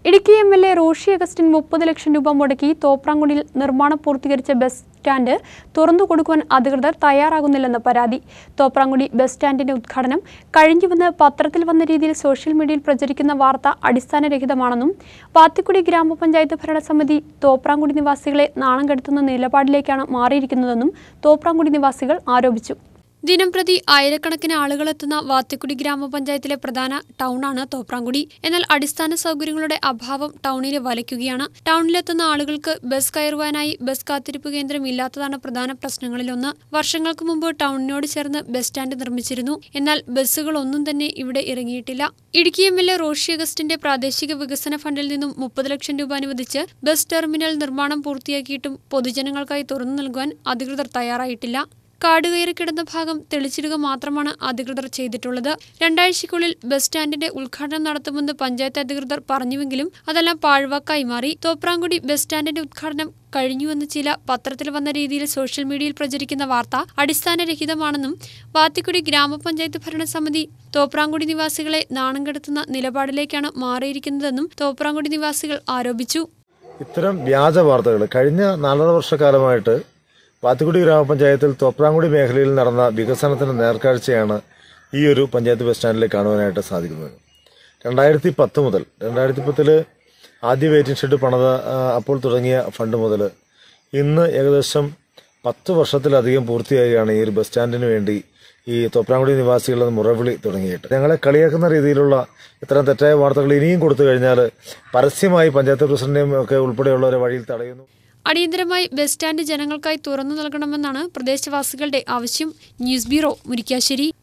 Idukki M L A Roshy Augustine മുപ്പത് ലക്ഷം രൂപ മുടക്കി തോപ്രാങ്കുടിയിൽ നിർമ്മാണം പൂർത്തീകരിച്ച ബസ് സ്റ്റാൻഡ് തുറന്നു കൊടുക്കുവാൻ അധികൃതർ തയ്യാറാകുന്നില്ലെന്ന് പരാതി തോപ്രാങ്കുടി ബസ് സ്റ്റാൻഡിന്റെ ഉദ്ഘാടനം കഴിഞ്ഞുവെന്ന് പത്രത്തിൽ വന്ന രീതിയിൽ സോഷ്യൽ മീഡിയയിൽ പ്രചരിക്കുന്ന വാർത്ത അടിസ്ഥാനരഹിതമാണെന്നും വാത്തിക്കുടി ഗ്രാമപഞ്ചായത്ത് ഭരണസമിതി തോപ്രാങ്കുടി നിവാസികളെ നാണം കെടുത്തുന്ന നിലപാടിലേക്കാണ് മാറിയിരിക്കുന്നതെന്നും തോപ്രാങ്കുടി നിവാസികൾ ആരോപിച്ചു ദിനംപ്രതി ആയിരക്കണക്കിന് ആളുകളെത്തുന്ന വാത്തിക്കുടി ഗ്രാമപഞ്ചായത്തിലെ പ്രധാന ടൗണാണ് തോപ്രാങ്കുടി എന്നാൽ അടിസ്ഥാന സൗകര്യങ്ങളുടെ അഭാവം ടൗണിനെ വലയ്ക്കുകയാണ് ടൗണിലെത്തുന്ന ആളുകൾക്ക് ബസ് കയറുവാനായി ബസ് കാത്തിരിപ്പ് കേന്ദ്രം ഇല്ലാത്തതാണ് പ്രധാന പ്രശ്നങ്ങളിലൊന്ന് വർഷങ്ങൾക്ക് മുമ്പ് ടൗണിനോട് ചേർന്ന് ബസ് സ്റ്റാൻഡ് നിർമ്മിച്ചിരുന്നു എന്നാൽ ബസ്സുകളൊന്നും തന്നെ ഇവിടെ ഇറങ്ങിയിട്ടില്ല Idukki M L A Roshy അഗസ്റ്റിന്റെ പ്രാദേശിക വികസന ഫണ്ടിൽ നിന്നും മുപ്പത് ലക്ഷം രൂപ അനുവദിച്ച് ബസ് ടെർമിനൽ നിർമ്മാണം പൂർത്തിയാക്കിയിട്ടും പൊതുജനങ്ങൾക്കായി തുറന്നു നൽകുവാൻ അധികൃതർ തയ്യാറായിട്ടില്ല കാട് കയറി കിടന്ന ഭാഗം തെളിച്ചിടുക മാത്രമാണ് അധികൃതർ ചെയ്തിട്ടുള്ളത് രണ്ടാഴ്ചയ്ക്കുള്ളിൽ ബസ് സ്റ്റാൻഡിന്റെ ഉദ്ഘാടനം നടത്തുമെന്ന് പഞ്ചായത്ത് അധികൃതർ പറഞ്ഞുവെങ്കിലും അതെല്ലാം പാഴ്വാക്കായി മാറി തോപ്രാങ്കുടി ബസ് സ്റ്റാൻഡിന്റെ ഉദ്ഘാടനം കഴിഞ്ഞുവെന്ന് ചില പത്രത്തിൽ വന്ന രീതിയിൽ സോഷ്യൽ മീഡിയയിൽ പ്രചരിക്കുന്ന വാർത്ത അടിസ്ഥാനരഹിതമാണെന്നും വാത്തിക്കുടി ഗ്രാമപഞ്ചായത്ത് ഭരണസമിതി തോപ്രാങ്കുടി നിവാസികളെ നാണം കെടുത്തുന്ന നിലപാടിലേക്കാണ് മാറിയിരിക്കുന്നതെന്നും തോപ്രാങ്കുടി നിവാസികൾ ആരോപിച്ചു ഇത്തരം വ്യാജ വാർത്തകൾ കഴിഞ്ഞ നാലര വർഷക്കാലമായിട്ട് പാത്തിക്കുടി ഗ്രാമപഞ്ചായത്തിൽ തോപ്രാങ്കുടി മേഖലയിൽ നടന്ന വികസനത്തിന്റെ നേർക്കാഴ്ചയാണ് ഈ ഒരു പഞ്ചായത്ത് ബസ് സ്റ്റാൻഡിൽ കാണുവാനായിട്ട് സാധിക്കുന്നത് രണ്ടായിരത്തി പത്ത് മുതൽ രണ്ടായിരത്തി പത്തില് ആദ്യ വെയിറ്റിംഗ് ഷെഡ് പണിത ആ, അപ്പോൾ തുടങ്ങിയ ഫണ്ട് മുതൽ ഇന്ന് ഏകദേശം പത്ത് വർഷത്തിലധികം പൂർത്തിയാകുകയാണ് ഈ ഒരു ബസ് സ്റ്റാൻഡിന് വേണ്ടി ഈ തോപ്രാങ്കുടി നിവാസികളുടെ മുറവിളി തുടങ്ങിയിട്ട് ഞങ്ങളെ കളിയാക്കുന്ന രീതിയിലുള്ള ഇത്തരം തെറ്റായ വാർത്തകൾ ഇനിയും കൊടുത്തു കഴിഞ്ഞാൽ പരസ്യമായി പഞ്ചായത്ത് പ്രസിഡന്റിനെയും ഒക്കെ ഉൾപ്പെടെയുള്ളവരെ വഴിയിൽ തടയുന്നു അടിയന്തരമായി ബസ് സ്റ്റാൻഡ് ജനങ്ങൾക്കായി തുറന്നു നൽകണമെന്നാണ് പ്രദേശവാസികളുടെ ആവശ്യം ന്യൂസ് ബ്യൂറോ മുരിക്കാശ്ശേരി